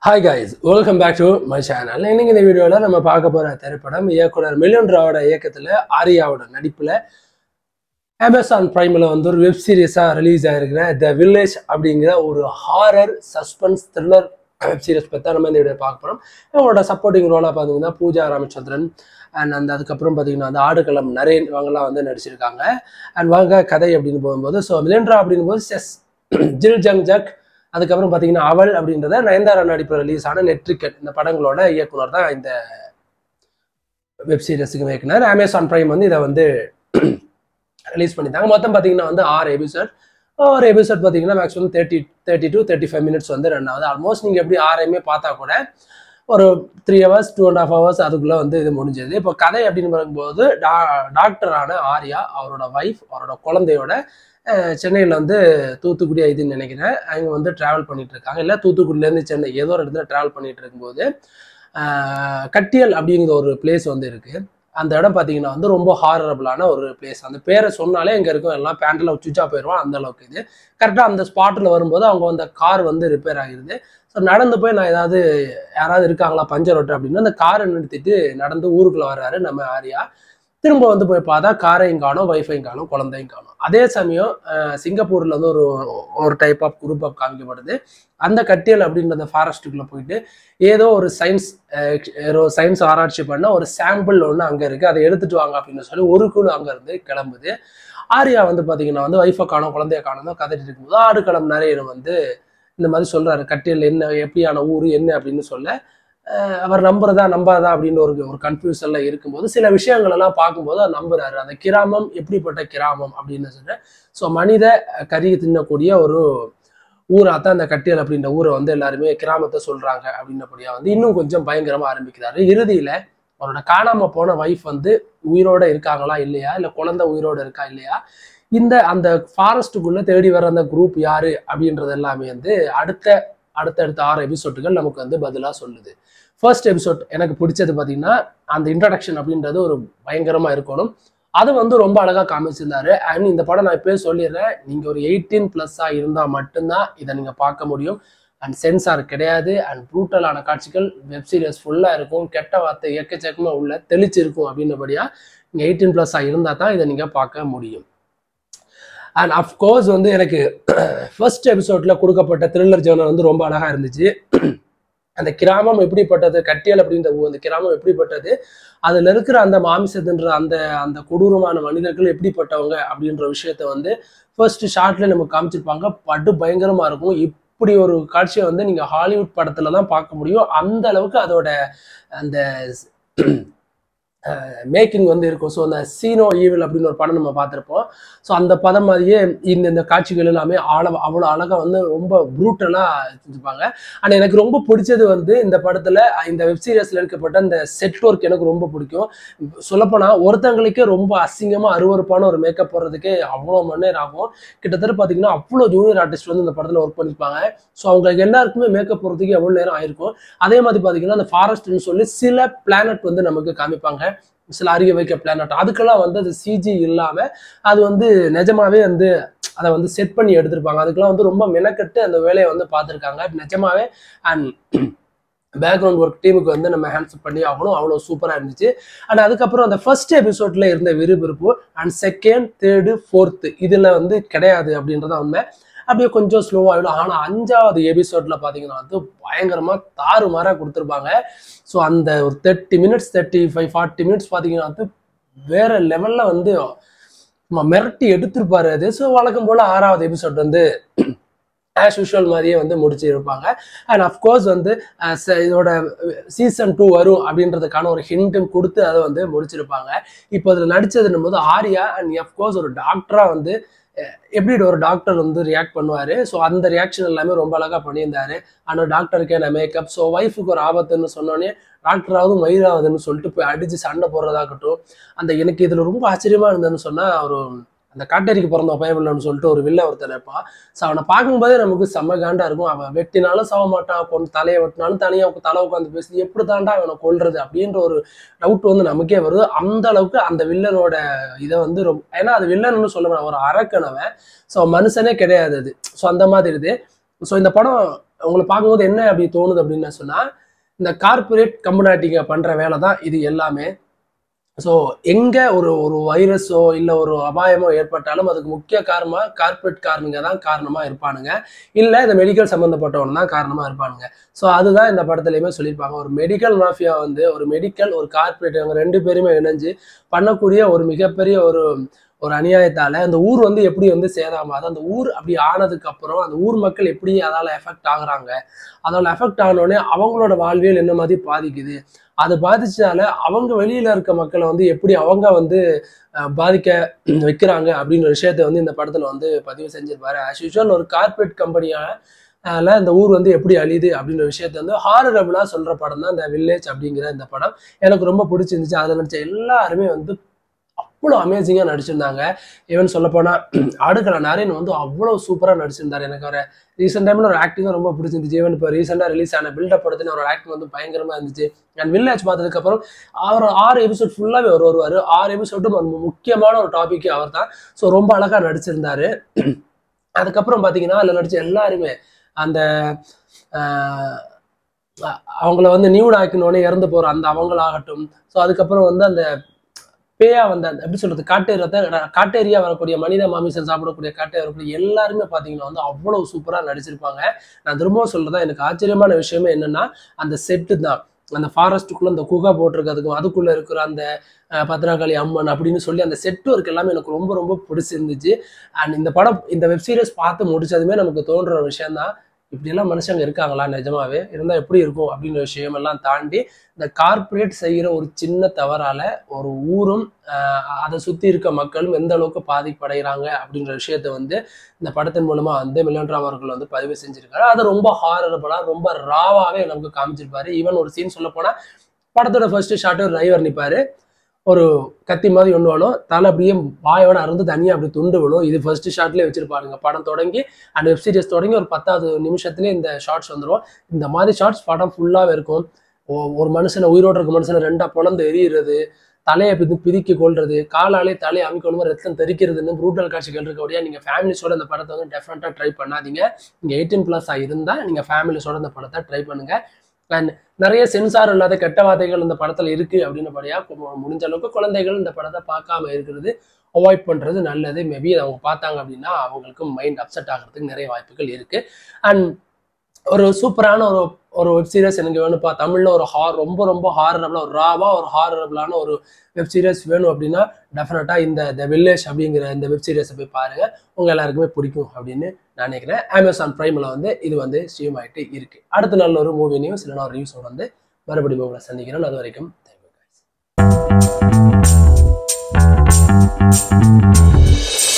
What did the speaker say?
hi guys welcome back to my channel இன்னைக்கு இந்த வீடியோவில் நம்ம பார்க்க போகிற திரைப்படம் இயக்குனர் மில்லியன் ராவோட இயக்கத்தில் ஆரியாவோட நடிப்பில் அமேசான் பிரைமில் வந்து ஒரு வெப் சீரிஸாக ரிலீஸ் ஆகிருக்கிற த வில்லேஜ் அப்படிங்கிற ஒரு horror suspense thriller web series பற்றி தான் நம்ம இந்த வீடியோ பார்க்க போகிறோம் இவங்களோட சப்போர்ட்டிங் ரோலாக பார்த்தீங்கன்னா பூஜா ராமச்சந்திரன் அண்ட் அந்த அதுக்கப்புறம் பார்த்தீங்கன்னா அந்த ஆடுகளம் நரேன் இவங்கெல்லாம் வந்து நடிச்சிருக்காங்க அண்ட் வாங்க கதை அப்படின்னு போகும்போது ஸோ மிலியன்ட்ரா அப்படின் போது செஸ் ஜில் ஜங் ஜக் அதுக்கப்புறம் பார்த்தீங்கன்னா அவள் அப்படின்றத நயன்தாரா நடிப்பில் ரிலீஸ் ஆன நெட்ரிக்கட் இந்த படங்களோட இயக்குனர் தான் இந்த வெப் சீரிஸுக்கு இயக்குனர் அமேசான் பிரைம் வந்து இதை வந்து ரிலீஸ் பண்ணிட்டாங்க மொத்தம் பார்த்தீங்கன்னா வந்து ஆறு எபிசோட் ஒரு எபிசோட் பார்த்தீங்கன்னா maximum thirty thirty to thirty five minutes வந்து ரன் ஆகுது ஆல்மோஸ்ட் நீங்கள் எப்படி ஆறையுமே பார்த்தா கூட ஒரு three hours two and half hours அதுக்குள்ளே வந்து இது முடிஞ்சது இப்போ கதை அப்படின்னு பார்க்கும்போது டா டாக்டரான ஆர்யா அவரோட ஒய்ஃப் அவரோட குழந்தையோட சென்னையில் வந்து தூத்துக்குடி இதுன்னு நினைக்கிறேன் அவங்க வந்து ட்ராவல் பண்ணிட்டு இருக்காங்க இல்லை தூத்துக்குடியிலேருந்து சென்னை ஏதோ ஒரு இடத்துல ட்ராவல் பண்ணிட்டு இருக்கும்போது ஆஹ், கட்டியல் அப்படிங்கிற ஒரு பிளேஸ் வந்து இருக்கு அந்த இடம் பார்த்தீங்கன்னா வந்து ரொம்ப ஹாரரபிளான ஒரு பிளேஸ் அந்த பேரை சொன்னாலே இங்கே இருக்கும் எல்லாம் பேண்டில் சுவிட்சா போயிடுவான் அந்த அளவுக்கு இது கரெக்டாக அந்த ஸ்பாட்டில் வரும்போது அவங்க அந்த கார் வந்து ரிப்பேர் ஆகிருது ஸோ நடந்து போய் நான் ஏதாவது யாராவது இருக்காங்களா பஞ்சர் ஓட்டு அப்படின்னு அந்த காரை நிறுத்திட்டு நடந்து ஊருக்குள்ள வர்றாரு நம்ம ஆரியா திரும்ப வந்து போய் பார்த்தா காரையும் காணும் வைஃபையும் காணும் குழந்தையும் காணும் அதே சமயம் அஹ், சிங்கப்பூர்ல வந்து ஒரு ஒரு டைப் ஆஃப் குரூப் ஆஃப் காமிக்கப்படுது அந்த கட்டியல் அப்படின்ற அந்த ஃபாரஸ்ட்டுக்குள்ள போயிட்டு ஏதோ ஒரு சயின்ஸ் ஏதோ சயின்ஸ் ஆராய்ச்சி பண்ண ஒரு சாம்பிள் ஒன்று அங்கே இருக்கு அதை எடுத்துட்டு வாங்க அப்படின்னு சொல்லி ஒரு குழு அங்க இருந்து கிளம்புது ஆர்யா வந்து பாத்தீங்கன்னா வந்து ஒய்ஃபை காணும் குழந்தைய காணும் தான் கதைட்டு இருக்கும்போது ஆடுகளம் நிறைய வந்து இந்த மாதிரி சொல்றாரு கட்டியல் என்ன எப்படியான ஊர் என்ன அப்படின்னு சொல்ல அஹ் அவர் நம்புறதா நம்பாதா அப்படின்னு ஒரு ஒரு கன்ஃபியூஷன்ல இருக்கும்போது சில விஷயங்கள் எல்லாம் பார்க்கும்போது அவர் நம்புறாரு அந்த கிராமம் எப்படிப்பட்ட கிராமம் அப்படின்னு சொல்ற ஸோ மனித கறி தின்னக்கூடிய ஒரு ஊரா தான் அந்த கட்டியல் அப்படின்ற ஊரை வந்து எல்லாருமே கிராமத்தை சொல்றாங்க அப்படின்னபடியா வந்து இன்னும் கொஞ்சம் பயங்கரமா ஆரம்பிக்கிறாரு இறுதியில அவரோட காணாம போன ஒய்ஃப் வந்து உயிரோட இருக்காங்களா இல்லையா இல்ல குழந்தை உயிரோட இருக்கா இல்லையா இந்த அந்த ஃபாரஸ்ட்டுக்குள்ள தேடி வர அந்த குரூப் யாரு அப்படின்றது எல்லாமே வந்து அடுத்த அடுத்தடுத்த ஆறு எபிசோட்டுகள் நமக்கு வந்து பதிலாக சொல்லுது ஃபர்ஸ்ட் எபிசோட் எனக்கு பிடிச்சது பார்த்தீங்கன்னா அந்த இன்ட்ரடக்ஷன் அப்படின்றது ஒரு பயங்கரமா இருக்கணும் அது வந்து ரொம்ப அழகா காமிச்சிருந்தாரு அண்ட் இந்த படம் நான் இப்பயே சொல்லிடுறேன் நீங்க ஒரு எயிட்டீன் பிளஸ்ஸா இருந்தா மட்டும்தான் இதை நீங்க பார்க்க முடியும் அண்ட் சென்சார் கிடையாது அண்ட் ப்ரூட்டலான காட்சிகள் வெப் சீரிஸ் ஃபுல்லா இருக்கும் கெட்ட வார்த்தை எக்கச்சக்கமா உள்ள தெளிச்சிருக்கும் அப்படின்னபடியா நீங்க எயிட்டீன் பிளஸ்ஸா இருந்தா தான் இதை நீங்க பார்க்க முடியும் அண்ட் அஃப்கோர்ஸ் வந்து எனக்கு ஃபர்ஸ்ட் எபிசோட்ல கொடுக்கப்பட்ட த்ரில்லர் ஜேர்னல் வந்து ரொம்ப அழகா இருந்துச்சு அந்த கிராமம் எப்படிப்பட்டது கட்டியல் அப்படின்ற ஊ- அந்த கிராமம் எப்படிப்பட்டது அதுல இருக்கிற அந்த மாமிசத்துன்ற அந்த அந்த கொடூரமான மனிதர்கள் எப்படிப்பட்டவங்க அப்படின்ற விஷயத்த வந்து ஃபர்ஸ்ட் ஷார்ட்ல நமக்கு காமிச்சிருப்பாங்க படு பயங்கரமா இருக்கும் இப்படி ஒரு காட்சியை வந்து நீங்க ஹாலிவுட் படத்துல தான் பார்க்க முடியும் அந்த அளவுக்கு அதோட அந்த மேக்கிங் வந்து இருக்கும் ஸோ அந்த சீனோ ஈவில் அப்படின்னு ஒரு படம் நம்ம பார்த்துருப்போம் ஸோ அந்த படம் மாதிரியே இந்த இந்த காட்சிகள் எல்லாமே ஆழ அவ்வளோ அழகாக வந்து ரொம்ப ப்ரூட்டலாக செஞ்சுப்பாங்க ஆனால் எனக்கு ரொம்ப பிடிச்சது வந்து இந்த படத்தில் இந்த வெப் சீரிஸில் எடுக்கப்பட்ட இந்த செட் ஒர்க் எனக்கு ரொம்ப பிடிக்கும் சொல்லப்போனால் ஒருத்தங்களுக்கே ரொம்ப அசிங்கமாக அருவருப்பான ஒரு மேக்கப் போடுறதுக்கே அவ்வளோ மணி நேரம் ஆகும் கிட்டத்தட்ட பார்த்தீங்கன்னா அவ்வளோ ஜூனியர் ஆர்டிஸ்ட் வந்து இந்த படத்தில் ஒர்க் பண்ணியிருப்பாங்க ஸோ அவங்களுக்கு எல்லாருக்குமே மேக்கப் போடுறதுக்கு எவ்வளோ நேரம் ஆயிருக்கும் அதே மாதிரி பார்த்தீங்கன்னா அந்த ஃபாரஸ்ட்னு சொல்லி சில பிளானட் வந்து நமக்கு காமிப்பாங்க சில அறிய வைக்க பிளானட் அதுக்கெல்லாம் வந்து அது சிஜி இல்லாம அது வந்து நிஜமாவே வந்து அதை வந்து செட் பண்ணி எடுத்திருப்பாங்க அதுக்கெல்லாம் வந்து ரொம்ப மெனக்கட்டு அந்த வேலையை வந்து பார்த்துருக்காங்க நிஜமாவே அண்ட் பேக்ரவுண்ட் ஒர்க் டீமுக்கு வந்து நம்ம ஹேண்ட்ஸ் பண்ணி ஆகணும் அவ்வளோ சூப்பராக இருந்துச்சு அண்ட் அதுக்கப்புறம் அந்த ஃபர்ஸ்ட் எபிசோட்ல இருந்த விறுவிறுப்பு அண்ட் செகண்ட் தேர்டு ஃபோர்த்து இதில் வந்து கிடையாது அப்படின்றத உண்மை அப்படியே கொஞ்சம் ஸ்லோ ஆகிடும் ஆனால் அஞ்சாவது எபிசோட்ல பார்த்தீங்கன்னா வந்து பயங்கரமா தாறுமாறாக கொடுத்துருப்பாங்க ஸோ அந்த ஒரு thirty minutes thirty five forty minutes பார்த்தீங்கன்னா வந்து வேற லெவல்ல வந்து சும்மா மிரட்டி எடுத்திருப்பாரு அது ஸோ வழக்கம் போல ஆறாவது எபிசோட் வந்து ஆஸ் யூஷுவல் மாதிரியே வந்து முடிச்சு இருப்பாங்க அண்ட் அஃப்கோர்ஸ் வந்து அஹ், ச- இதோட சீசன் டூ வரும் அப்படின்றதுக்கான ஒரு ஹிண்ட்டும் கொடுத்து அதை வந்து முடிச்சிருப்பாங்க இப்போ அதில் நடிச்சதுன்னும் போது ஆர்யா அண்ட் அஃப்கோர்ஸ் ஒரு டாக்டரா வந்து அஹ், எப்படி ஒரு டாக்டர் வந்து ரியாக்ட் பண்ணுவாரு ஸோ அந்த ரியாக்ஷன் எல்லாமே ரொம்ப அழகா பண்ணியிருந்தாரு ஆனால் டாக்டருக்கு என்ன மேக்கப் ஸோ ஒய்ஃபுக்கு ஒரு ஆபத்துன்னு சொன்னோன்னே டாக்டராவது மயிராவதுன்னு சொல்லிட்டு போய் அடிச்சு சண்டை போடுறதாகட்டும் அந்த எனக்கு இதுல ரொம்ப ஆச்சரியமா இருந்ததுன்னு சொன்னா ஒரு அந்த காட்டேரிக்கு பிறந்த பயமில்லைன்னு சொல்லிட்டு ஒரு வில்ல ஒருத்தர் இருப்பான் ஸோ அவனை பார்க்கும்போதே நமக்கு செம்ம காண்டா இருக்கும் அவன் வெட்டினாலும் சாக மாட்டான் கொண்டு தலையை வெட்டினாலும் தனியா உட்கா- தலை உட்காந்து பேசி எப்படி தாண்டா அவனை கொல்றது அப்படின்ற ஒரு டவுட் வந்து நமக்கே வருது அந்த அளவுக்கு அந்த வில்லனோட இதை வந்து ரொம்ப ஏன்னா அது வில்லன்னு சொல்ல முடியாது ஒரு அரக்கனவன் ஸோ மனுஷனே கிடையாது அது ஸோ அந்த மாதிரி இது ஸோ இந்த படம் உங்களை பார்க்கும்போது என்ன அப்படி தோணுது அப்படின்னு சொன்னா இந்த கார்ப்பரேட் கம்பெனாட்டிங்க பண்ற வேலை தான் இது எல்லாமே ஸோ எங்க ஒரு ஒரு வைரஸோ இல்லை ஒரு அபாயமோ ஏற்பட்டாலும் அதுக்கு முக்கிய காரணமா கார்ப்பரேட் காரணங்க தான் காரணமா இருப்பானுங்க இல்லை இந்த மெடிக்கல் சம்மந்தப்பட்டவங்க தான் காரணமா இருப்பானுங்க ஸோ அதுதான் இந்த படத்துலையுமே சொல்லியிருப்பாங்க ஒரு மெடிக்கல் மாஃபியா வந்து ஒரு மெடிக்கல் ஒரு கார்ப்பரேட் இவங்க ரெண்டு பேருமே இணைஞ்சு பண்ணக்கூடிய ஒரு மிகப்பெரிய ஒரு ஒரு அநியாயத்தால அந்த ஊர் வந்து எப்படி வந்து சேதாமாது அந்த ஊர் அப்படி ஆனதுக்கு அப்புறம் அந்த ஊர் மக்கள் எப்படி அதால எஃபெக்ட் ஆகுறாங்க அதால எஃபெக்ட் ஆனோடனே அவங்களோட வாழ்வியல் என்ன மாதிரி பாதிக்குது அது பாதிச்சதால அவங்க வெளியில இருக்க மக்களை வந்து எப்படி அவங்க வந்து அஹ், பாதிக்க வைக்கிறாங்க அப்படின்ற விஷயத்த வந்து இந்த படத்துல வந்து பதிவு செஞ்சிருப்பாரு ஆஸ் யூஷுவல் ஒரு கார்ப்பரேட் கம்பெனியால இந்த ஊர் வந்து எப்படி அழியுது அப்படின்ற விஷயத்த வந்து ஹாரரபுளா சொல்ற படம் தான் இந்த வில்லேஜ் அப்படிங்கிற இந்த படம் எனக்கு ரொம்ப பிடிச்சிருந்துச்சு அதில் நடிச்ச எல்லாருமே வந்து அவ்வளோ அமேசிங்காக நடிச்சிருந்தாங்க ஈவன் சொல்ல போனால் ஆடுகள நரேன் வந்து அவ்வளோ சூப்பராக நடிச்சிருந்தார் எனக்கு ஒரு ரீசெண்ட் டைமில் ஒரு ஆக்டிங்கும் ரொம்ப பிடிச்சிருந்துச்சு ஈவன் இப்போ ரீசெண்டாக ரிலீஸ் ஆன பில்டப் படத்துல ஒரு ஆக்டிங் வந்து பயங்கரமாக இருந்துச்சு அண்ட் வில்லேஜ் பார்த்ததுக்கப்புறம் அவர் ஆறு எபிசோட் ஃபுல்லாகவே அவர் வருவார் ஆறு எபிசோட்டும் ஒரு முக்கியமான ஒரு டாபிக் அவர் தான் ஸோ ரொம்ப அழகாக நடிச்சிருந்தாரு அதுக்கப்புறம் பார்த்தீங்கன்னா அதில் நடிச்ச எல்லாருமே அந்த ஆஹ், அ- அவங்கள வந்து நியூட் ஆக்கினோடனே இறந்து போகிற அந்த அவங்களாகட்டும் ஸோ அதுக்கப்புறம் வந்து அந்த பேயா வந்த அந்த எப்படி சொல்றது காட்டேரியத்தை காட்டேரியா வரக்கூடிய மனித மாமிசம் சாப்பிடக்கூடிய காட்டேரியா வரக்கூடிய எல்லாருமே பார்த்தீங்கன்னா வந்து அவ்வளவு சூப்பராக நடிச்சிருப்பாங்க நான் திரும்பவும் சொல்றதா எனக்கு ஆச்சரியமான விஷயமே என்னன்னா அந்த செட்டு தான் அந்த ஃபாரஸ்ட்டுக்குள்ள அந்த குகை போட்டிருக்கிறதுக்கும் அதுக்குள்ள இருக்கிற அந்த அஹ், பத்ராகாளி அம்மன் அப்படின்னு சொல்லி அந்த செட் ஒர்க் எல்லாமே எனக்கு ரொம்ப ரொம்ப பிடிச்சிருந்துச்சு அண்ட் இந்த படம் இந்த வெப் சீரிஸ் பார்த்து முடிச்சதுமே நமக்கு தோன்ற ஒரு விஷயம் தான் இப்படியெல்லாம் மனுஷங்க இருக்காங்களா நிஜமாவே இருந்தால் எப்படி இருக்கும் அப்படின்ற விஷயம் எல்லாம் தாண்டி இந்த கார்ப்பரேட் செய்கிற ஒரு சின்ன தவறால ஒரு ஊரும் ஆஹ், அதை சுற்றி இருக்க மக்களும் எந்த அளவுக்கு பாதிப்படைகிறாங்க அப்படின்ற விஷயத்த வந்து இந்த படத்தின் மூலமா வந்து மில்லன் ராவ் அவர்கள் வந்து பதிவு செஞ்சிருக்காரு அதை ரொம்ப ஹாரரபுளாக ரொம்ப ராவாவே நமக்கு காமிச்சிருப்பாரு ஈவன் ஒரு சீன் சொல்ல போனா படத்தோட ஃபர்ஸ்ட் ஷாட் ஒரு டிரைவர் நிற்பாரு ஒரு கத்தி மாதிரி ஒன்று வரும் தலை அப்படியே வாயோட அருந்து தனியாக அப்படி துண்டு விழும் இது ஃபர்ஸ்ட் ஷாட்லேயே வச்சிருப்பாருங்க படம் தொடங்கி அண்ட் வெப் சீரிஸ் தொடங்கி ஒரு பத்தாவது நிமிஷத்துலேயே இந்த ஷார்ட்ஸ் வந்துடும் இந்த மாதிரி ஷார்ட்ஸ் படம் ஃபுல்லாகவே இருக்கும் ஒ- ஒரு மனுஷனை உயிரோடு இருக்க மனுஷனை ரெண்டா பொழந்து எரியிறது தலையை பிதி பிதுக்கி கொள்றது காலாலே தலையை அமைக்கணும் ரத்தம் தெறிக்கிறதுன்னு ப்ரூட்டல் காட்சிகள் இருக்கக்கூடிய நீங்கள் ஃபேமிலிஸோட இந்த படத்தை வந்து டெஃபினட்டாக ட்ரை பண்ணாதீங்க நீங்கள் எயிட்டீன் ப்ளஸ்ஸாக இருந்தால் நீங்கள் ஃபேமிலிஸோட இந்த படத்தை ட்ரை பண்ணுங்க அண்ட் நிறைய சென்சார் இல்லாத கெட்ட வார்த்தைகள் இந்த படத்தில் இருக்கு அப்படின்னபடியா கு- முடிஞ்ச அளவுக்கு குழந்தைகள் இந்த படத்தை பார்க்காம இருக்கிறது அவாய்ட் பண்றது நல்லது மேபி அவங்க பார்த்தாங்க அப்படின்னா அவங்களுக்கு மைண்ட் அப்செட் ஆகிறதுக்கு நிறைய வாய்ப்புகள் இருக்கு அண்ட் ஒரு சூப்பரான ஒரு ஒரு வெப் சீரிஸ் எனக்கு வேணும்ப்பா தமிழ்ல ஒரு ஹார் ரொம்ப ரொம்ப ஹாரரபிளா ஒரு ராவா ஒரு ஹாரரபிளான ஒரு வெப் சீரிஸ் வேணும் அப்படின்னா டெஃபினட்டா இந்த த வில்லேஜ் அப்படிங்கிற இந்த வெப் சீரிஸை போய் பாருங்க உங்க எல்லாருக்குமே பிடிக்கும் அப்படின்னு நான் நினைக்கிறேன் அமேசான் பிரைம்ல வந்து இது வந்து ஸ்ட்ரீம் ஆயிட்டு இருக்கு அடுத்த நல்ல ஒரு மூவி நியூஸ் இல்லைன்னா ஒரு ரிவ்யூஸோட வந்து மறுபடியும் உங்களை சந்திக்கிறேன் அது வரைக்கும் தேங்க்யூ guys